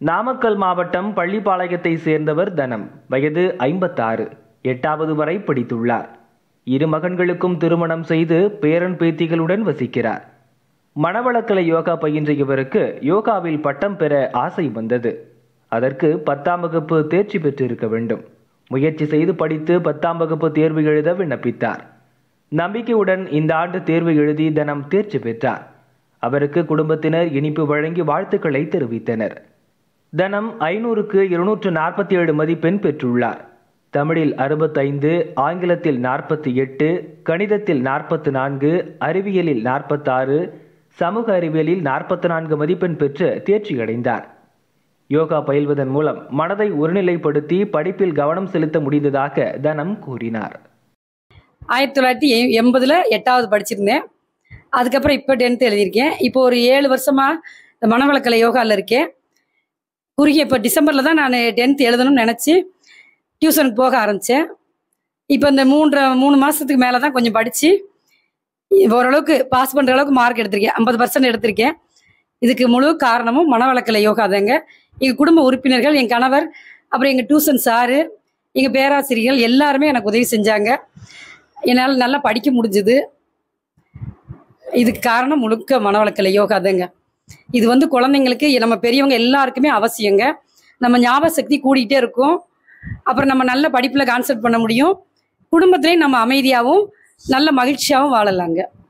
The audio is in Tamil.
நாமக்கல் மாவட்டம் பள்ளிப்பாளையத்தை சேர்ந்தவர் தனம் வயது ஐம்பத்தாறு எட்டாவது வரை படித்துள்ளார் இரு மகன்களுக்கும் திருமணம் செய்து பேரன் பேத்திகளுடன் வசிக்கிறார் மணவளக்கலை யோகா பயின்ற இவருக்கு யோகாவில் பட்டம் பெற ஆசை வந்தது அதற்கு பத்தாம் வகுப்பு தேர்ச்சி பெற்றிருக்க வேண்டும் முயற்சி செய்து படித்து பத்தாம் வகுப்பு தேர்வு எழுத விண்ணப்பித்தார் நம்பிக்கையுடன் இந்த ஆண்டு தேர்வு எழுதி தனம் தேர்ச்சி பெற்றார் அவருக்கு குடும்பத்தினர் இனிப்பு வழங்கி வாழ்த்துக்களை தெரிவித்தனர் தனம் ஐநூறுக்கு இருநூற்று நாற்பத்தி ஏழு மதிப்பெண் பெற்றுள்ளார் தமிழில் அறுபத்தைந்து ஆங்கிலத்தில் நாற்பத்தி எட்டு கணிதத்தில் நாற்பத்து நான்கு அறிவியலில் நாற்பத்தாறு சமூக அறிவியலில் நாற்பத்தி நான்கு மதிப்பெண் பெற்று தேர்ச்சியடைந்தார் யோகா பயில்வதன் மூலம் மனதை ஒருநிலைப்படுத்தி படிப்பில் கவனம் செலுத்த முடிந்ததாக தனம் கூறினார் ஆயிரத்தி தொள்ளாயிரத்தி எ- எண்பதுல எட்டாவது படிச்சிருந்தேன் அதுக்கப்புறம் இப்போ டென்த்து எழுதியிருக்கேன் இப்போ ஒரு ஏழு வருஷமா இந்த மனவளக்கலை யோகாவில் இருக்கேன் குறுகிய இப்போ டிசம்பரில் தான் நான் டென்த் எழுதணும்னு நினச்சி டியூஷனுக்கு போக ஆரம்பித்தேன் இப்போ இந்த மூன்றரை மூணு மாதத்துக்கு மேலே தான் கொஞ்சம் படித்து ஓரளவுக்கு பாஸ் பண்ணுற அளவுக்கு மார்க் எடுத்திருக்கேன் ஐம்பது பர்சன்ட் எடுத்திருக்கேன் இதுக்கு முழு காரணமும் மனவளக்கலை யோகா தாங்க எங்கள் குடும்ப உறுப்பினர்கள் என் கணவர் அப்புறம் எங்கள் டியூஷன் சாரு எங்கள் பேராசிரியர்கள் எல்லாருமே எனக்கு உதவி செஞ்சாங்க என்னால் நல்லா படிக்க முடிஞ்சுது இதுக்கு காரணம் முழுக்க மனவளக்கலை யோகா தாங்க இது வந்து குழந்தைங்களுக்கு நம்ம பெரியவங்க எல்லாருக்குமே அவசியங்க நம்ம ஞாபக சக்தி கூடிக்கிட்டே இருக்கும் அப்புறம் நம்ம நல்ல படிப்பில் கான்சென்ட் பண்ண முடியும் குடும்பத்துலேயும் நம்ம அமைதியாகவும் நல்ல மகிழ்ச்சியாகவும் வாழலாங்க